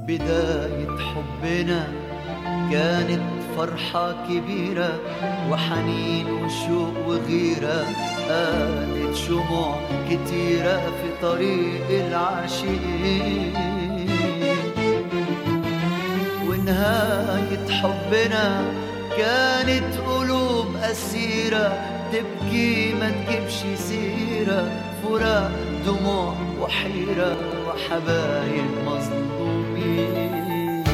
بداية حبنا كانت فرحة كبيرة وحنين وشوق وغيرة قالت شموع كتيرة في طريق العاشقين ونهاية حبنا كانت قلوب أسيرة تبكي ما تجيبش سيرة فراق دموع وحيرة وحبايب مظلومين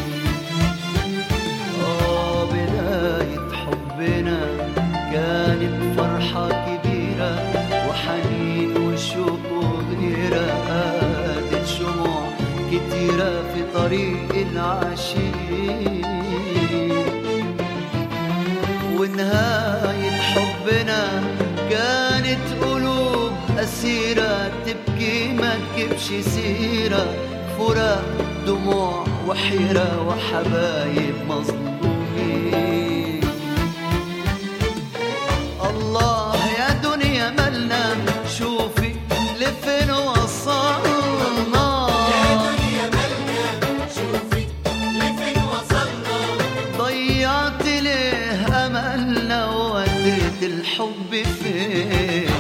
آه بداية حبنا كانت فرحة كبيرة وحنين وشوق وغيرة قادت شموع كتيرة في طريق العاشقين ونهاية حبنا كانت قلوب أسيرة تبكي ما تجيبش سيرة فراق دموع وحيرة وحبايب مظلومين الله يا دنيا مالنا شوفي لفين وصلنا ضيعت ليه املنا ووديت الحب فين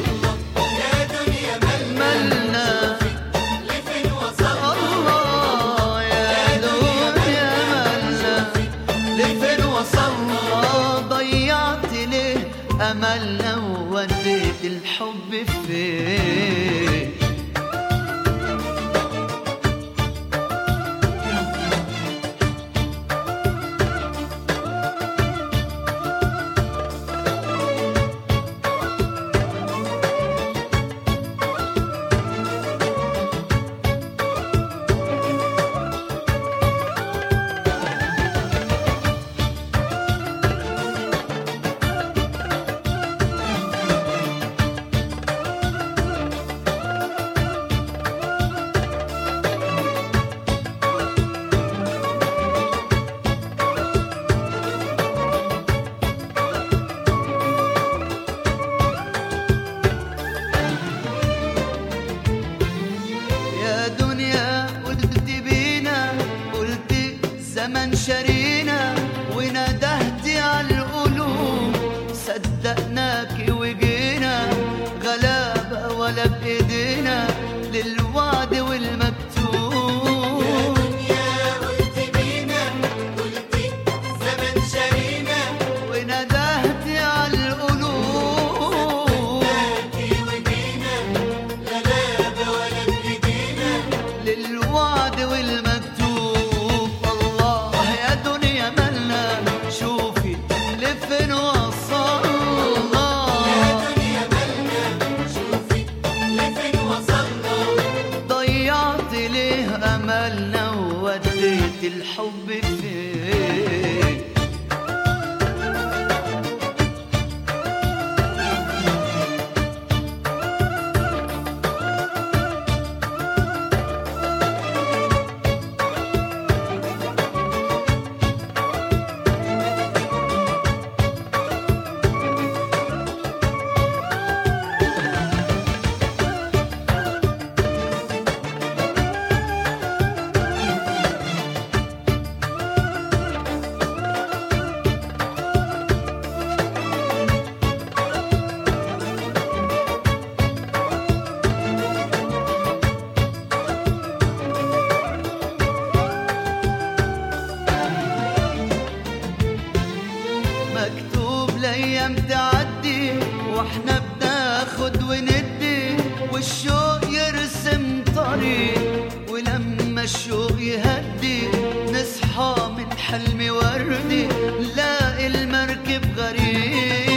مالنا الله يا دنيا مالنا لفين وصلنا ضيعت ليه املنا ووديت الحب فين يا دنيا قلت بينا قلت زمن شرينا وندهت على القلوب صدقناك وجينا غلابة ولا بإيدينا للوعد والمكتوب وندهت على القلوب للوعد والمكتوب الله يا دنيا مالنا شوفي لفين وصلنا ضيعت ليه املنا ووديت الحب فين مكتوب الايام تعدي واحنا بناخد وندي والشوق يرسم طريق ولما الشوق يهدي نصحى من حلم وردي نلاقي المركب غريب